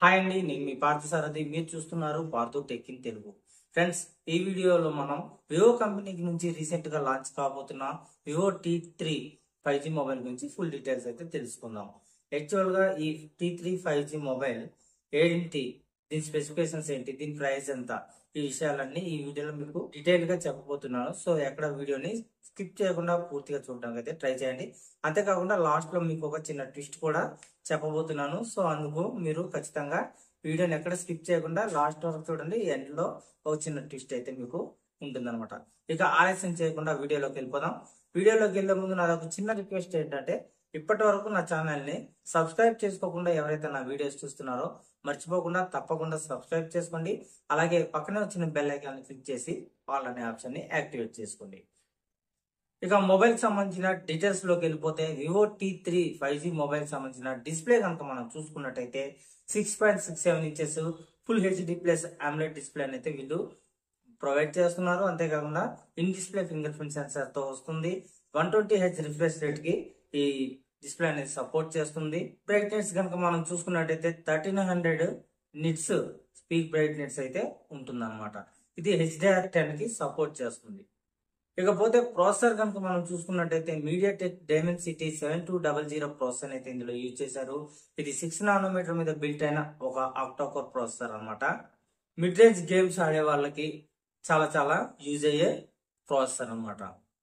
hi అండి నేను మీ పార్థసారథి మీరు చూస్తున్నారు Parthu tech in Telugu friends ఈ వీడియోలో మనం వివో కంపెనీకి నుంచి రీసెంట్ గా లాంచ్ కాబోతున్న Vivo T three five G mobile గురించి ఫుల్ డీటెయిల్స్ అయితే తెలుసుకుందాం యాక్చువల్ గా ఈ T three five G mobile ఏంటి దీని స్పెసిఫికేషన్స్ ఏంటి దీని ప్రైస్ ఎంత ఈ విషయాలన్నీ ఈ వీడియోలో మీకు డీటెయిల్ గా చెప్పబోతున్నాను సో ఎక్కడ వీడియోని స్కిప్ చేయకుండా పూర్తిగా చూడడానికి అయితే ట్రై చేయండి అంతేకాకుండా లాస్ట్ లో మీకు ఒక చిన్న ట్విస్ట్ కూడా చెప్పబోతున్నాను సో అందుకు మీరు ఖచ్చితంగా వీడియోని ఎక్కడ స్కిప్ చేయకుండా లాస్ట్ వరకు చూడండి ఎండ్ లో ఒక చిన్న ట్విస్ట్ అయితే మీకు ఉంటుందన్నమాట ఇక ఆలస్యం చేయకుండా వీడియోలోకి వెళ్ళిపోదాం వీడియోలోకి వెళ్ళే ముందు నాది ఒక చిన్న రిక్వెస్ట్ ఏంటంటే ఇప్పటి వరకు నా ఛానల్ ని సబ్స్క్రైబ్ చేసుకోకుండా ఎవరైతే నా వీడియోస్ చూస్తున్నారో మర్చిపోకుండా తప్పకుండా సబ్స్క్రైబ్ చేసుకోండి అలాగే పక్కనే వచ్చిన బెల్ ఐకాన్ క్లిక్ చేసి ఆల్ అనే ఆప్షన్ ని యాక్టివేట్ చేసుకోండి ఇక మొబైల్ కి సంబంధించిన డీటెయిల్స్ లోకి వెళ్ళిపోతే Vivo T three five G mobile కి సంబంధించిన డిస్ప్లే కనుక మనం చూసుకున్నట్టయితే six point six seven inches full HD plus AMOLED display అయితే వీళ్ళు ప్రొవైడ్ చేస్తున్నారు అంతేకాకుండా in display fingerprint sensor తో వస్తుంది one twenty H refresh rate కి ఈ డిస్ప్లే అనేది సపోర్ట్ చేస్తుంది బ్రైట్నెస్ కనుక మనం చూసుకున్నట్టయితే thirteen hundred nits peak brightness అయితే ఉంటుందన్నమాట ఇది హెచ్డిఆర్ టెన్ కి సపోర్ట్ చేస్తుంది ఇకపోతే ప్రాసెసర్ కనుక మనం చూసుకున్నట్టయితే MediaTek Dimensity seven two double zero processor అయితే ఇందులో యూజ్ చేశారు ఇది సిక్స్ నానోమీటర్ మీద బిల్ట్ అయిన ఒక ఆక్టోకోర్ ప్రాసెసర్ అనమాట మిడ్ రేంజ్ గేమ్స్ ఆడే వాళ్ళకి చాలా చాలా యూజ్ అయ్యే ప్రాసెసర్ అనమాట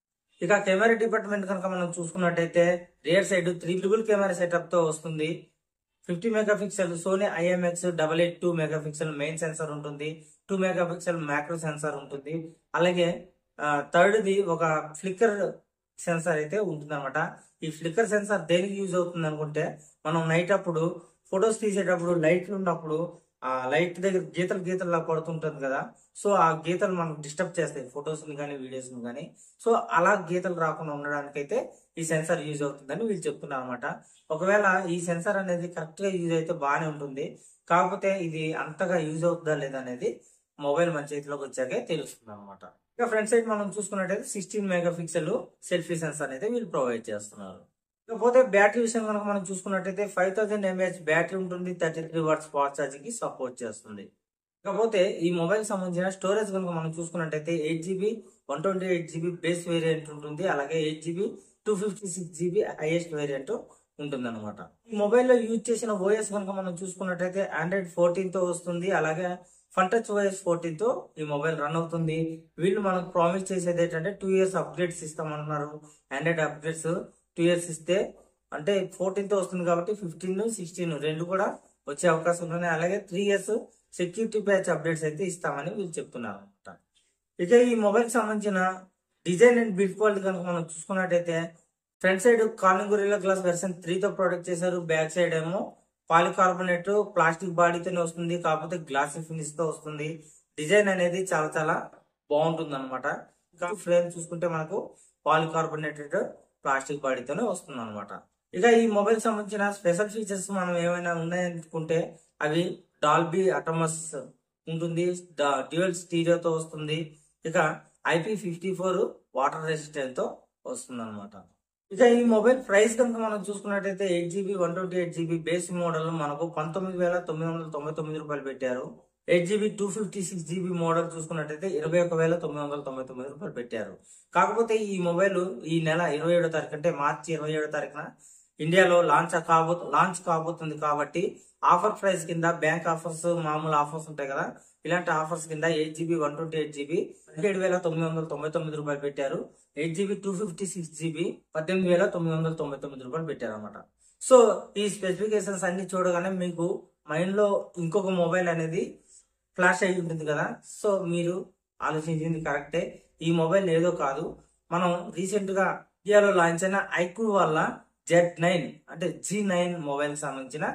ఇక కెమెరా డిపార్ట్మెంట్ కనుక మనం చూసుకున్నట్టయితే rear side three triple camera setup తో వస్తుంది fifty mega pixel Sony IMX double eight two mega pixel main sensor ఉంటుంది two mega pixel macro sensor ఉంటుంది అలాగే థర్డ్ ది ఒక ఫ్లిక్కర్ సెన్సార్ అయితే ఉంటుంది అనమాట ఈ ఫ్లిక్కర్ సెన్సార్ దేనికి యూజ్ అవుతుంది అనుకుంటే మనం నైట్ అప్పుడు ఫొటోస్ తీసేటప్పుడు లైట్లు ఉన్నప్పుడు ఆ లైట్ దగ్గర గీతలు గీతలు లా పడుతుంటుంది కదా సో ఆ గీతలు మనకు డిస్టర్బ్ చేస్తాయి ఫొటోస్ ని కానీ వీడియోస్ ని కానీ సో అలా గీతలు రాకుండా ఉండడానికి అయితే ఈ సెన్సార్ యూజ్ అవుతుందని వీళ్ళు చెప్తున్నారు అనమాట ఒకవేళ ఈ సెన్సార్ అనేది కరెక్ట్ గా యూజ్ అయితే బాగానే ఉంటుంది కాకపోతే ఇది అంతగా యూజ్ అవుతుందా లేదా అనేది మొబైల్ మన చేతిలోకి వచ్చాకే తెలుస్తుంది అనమాట ఇక ఫ్రంట్ సైడ్ మనం చూసుకున్నట్టయితే sixteen mega pixel selfie sensor అయితే వీళ్ళు ప్రొవైడ్ చేస్తున్నారు ఇకపోతే బ్యాటరీ విషయం కనుక మనం చూసుకున్నట్టయితే ఫైవ్ థౌసండ్ ఎంఏహెచ్ బ్యాటరీ ఉంటుంది thirty three watts fast charging కి సపోర్ట్ చేస్తుంది ఇకపోతే ఈ మొబైల్ సంబంధించిన స్టోరేజ్ కనుక మనం చూసుకున్నట్టయితే eight GB one twenty eight GB base variant ఉంటుంది అలాగే eight GB two fifty six GB highest variant ఉంటుంది అనమాట ఈ మొబైల్లో యూజ్ చేసిన ఓఎస్ కనుక మనం చూసుకున్నట్టయితే ఆండ్రాయిడ్ ఫోర్టీన్ తో వస్తుంది అలాగే ఫన్ టచ్ ఓఎస్ ఫోర్టీన్ తో ఈ మొబైల్ రన్ అవుతుంది వీళ్ళు మనకు ప్రామిస్ చేసేది ఏంటంటే టూ ఇయర్స్ అప్గ్రేడ్స్ ఇస్తామంటున్నారు ఆండ్రాయిడ్ అప్గ్రేడ్స్ టూ ఇయర్స్ ఇస్తే అంటే ఫోర్టీన్ తో వస్తుంది కాబట్టి ఫిఫ్టీన్ సిక్స్టీన్ రెండు కూడా వచ్చే అవకాశం ఉన్నాయి అలాగే three years security patch updates అయితే ఇస్తామని వీళ్ళు చెప్తున్నారు అనమాట ఇక ఈ మొబైల్ సంబంధించిన డిజైన్ అండ్ బిల్డ్ క్వాలిటీ కనుక మనం చూసుకున్నట్టయితే front side Corning Gorilla glass version three తో ప్రొడక్ట్ చేశారు బ్యాక్ సైడ్ ఏమో పాలికార్బోనేట్ ప్లాస్టిక్ బాడీతోనే వస్తుంది కాకపోతే గ్లాసీ ఫినిష్ తో వస్తుంది డిజైన్ అనేది చాలా చాలా బాగుంటుంది అనమాట ఫ్రేమ్ చూసుకుంటే మనకు పాలికార్బోనేటెడ్ ప్లాస్టిక్ బాడీతోనే వస్తుంది అనమాట ఇక ఈ మొబైల్ సంబంధించిన స్పెషల్ ఫీచర్స్ మనం ఏమైనా ఉన్నాయనుకుంటే అవి డాల్బీ అటమస్ ఉంటుంది డ్యూయల్ స్టీరియోతో వస్తుంది ఇక IP fifty four water resistant తో వస్తుంది అనమాట ఇక ఈ మొబైల్ ప్రైస్ కనుక మనం చూసుకున్నట్టయితే eight GB one twenty eight GB base model మనకు పంతొమ్మిది వేల తొమ్మిది వందల తొంభై తొమ్మిది రూపాయలు పెట్టారు eight GB two fifty six GB model చూసుకున్నట్టయితే ఇరవై ఒక వేల తొమ్మిది వందల తొంభై తొమ్మిది రూపాయలు పెట్టారు కాకపోతే ఈ మొబైల్ ఈ నెల ఇరవై ఏడో తారీఖు అంటే మార్చి ఇరవై ఏడో తారీఖున ఇండియాలో లాంచ్ కాబో లాంచ్ కాబోతుంది కాబట్టి ఆఫర్ ప్రైస్ కింద బ్యాంక్ ఆఫర్స్ మామూలు ఆఫర్స్ ఉంటాయి కదా ఇలాంటి ఆఫర్స్ కింద eight GB one twenty eight GB పదిహేడు వేల తొమ్మిది వందల తొంభై తొమ్మిది రూపాయలు పెట్టారు eight GB two fifty six GB పద్దెనిమిది వేల తొమ్మిది వందల తొంభై తొమ్మిది రూపాయలు పెట్టారు అనమాట సో ఈ స్పెసిఫికేషన్స్ అన్ని చూడగానే మీకు మైండ్ లో ఇంకొక మొబైల్ అనేది ఫ్లాష్ అయి ఉంటుంది కదా సో మీరు ఆలోచించింది కరెక్టే ఈ మొబైల్ ఏదో కాదు మనం రీసెంట్ గా ఇండియాలో లాంచ్ అయిన ఐక్యూ వల్ల జెడ్ నైన్ అంటే జీ నైన్ మొబైల్ సంబంధించిన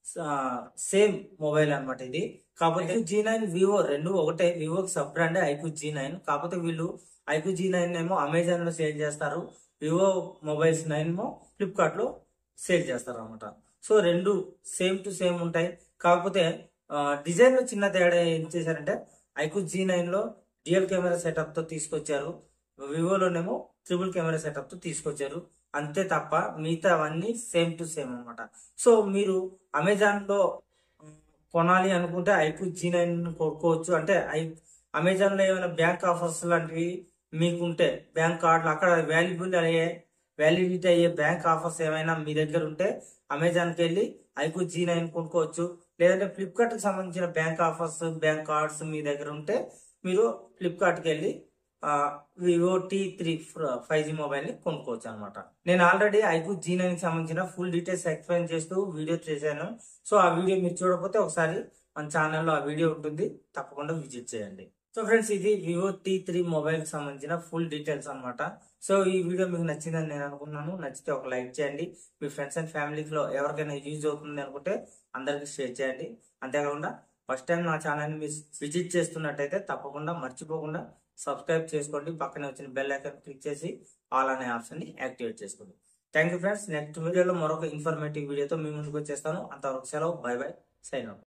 సేమ్ మొబైల్ అనమాట ఇది కాకపోతే జీ నైన్ వివో రెండు ఒకటే వివోకి sub brand iQOO G nine కాకపోతే వీళ్ళు ఐక్యూ జీ నైన్ ఏమో అమెజాన్ లో సేల్ చేస్తారు వివో మొబైల్స్ నైన్ ఏమో ఫ్లిప్కార్ట్ లో సేల్ చేస్తారు అనమాట సో రెండు సేమ్ టు సేమ్ ఉంటాయి కాకపోతే డిజైన్ లో చిన్న తేడా ఏం చేశారంటే ఐక్యూ జీ నైన్ లో డ్యూయల్ కెమెరా సెటప్ తో తీసుకొచ్చారు వివోలోనేమో ట్రిపుల్ కెమెరా సెటప్ తో తీసుకొచ్చారు అంతే తప్ప మిగతా అవన్నీ సేమ్ టు సేమ్ అనమాట సో మీరు అమెజాన్ లో కొనాలి అనుకుంటే ఐక్యూ జీ నైన్ కొనుక్కోవచ్చు అంటే ఐ అమెజాన్ లో ఏమైనా బ్యాంక్ ఆఫర్స్ లాంటివి మీకు ఉంటే బ్యాంక్ కార్డులు అక్కడ వాల్యుబుల్ అయ్యే వ్యాలిడిటీ అయ్యే బ్యాంక్ ఆఫర్స్ ఏమైనా మీ దగ్గర ఉంటే అమెజాన్కి వెళ్ళి ఐక్యూ జీ నైన్ కొనుక్కోవచ్చు లేదంటే ఫ్లిప్కార్ట్ కి సంబంధించిన బ్యాంక్ ఆఫర్స్ బ్యాంక్ కార్డ్స్ మీ దగ్గర ఉంటే మీరు ఫ్లిప్కార్ట్కి వెళ్ళి Vivo T three five G mobile ని కొనుక్కోవచ్చు అనమాట నేను ఆల్రెడీ ఐక్యూ జీ నైన్ కి సంబంధించిన ఫుల్ డీటెయిల్స్ ఎక్స్ప్లెయిన్ చేస్తూ వీడియో చేశాను సో ఆ వీడియో మీరు చూడకపోతే ఒకసారి మన ఛానల్లో ఆ వీడియో ఉంటుంది తప్పకుండా విజిట్ చేయండి సో ఫ్రెండ్స్ ఇది వివో టీ త్రీ మొబైల్ కి సంబంధించిన ఫుల్ డీటెయిల్స్ అన్నమాట సో ఈ వీడియో మీకు నచ్చిందని నేను అనుకున్నాను నచ్చితే ఒక లైక్ చేయండి మీ ఫ్రెండ్స్ అండ్ ఫ్యామిలీలో ఎవరికైనా యూజ్ అవుతుంది అనుకుంటే అందరికి షేర్ చేయండి అంతేకాకుండా ఫస్ట్ టైం నా ఛానల్ని మీరు విజిట్ చేస్తున్నట్టయితే తప్పకుండా మర్చిపోకుండా సబ్స్క్రైబ్ చేసుకోండి పక్కనే వచ్చిన బెల్ ఐకాన్ క్లిక్ చేసి ఆల్ అనే ఆప్షన్ ని యాక్టివేట్ చేసుకోండి థ్యాంక్ యూ ఫ్రెండ్స్ నెక్స్ట్ వీడియోలో మరొక ఇన్ఫర్మేటివ్ వీడియోతో మీ ముందుకు వచ్చేస్తాను అంతవరకు సెలవు బై బై సైన్ అవుట్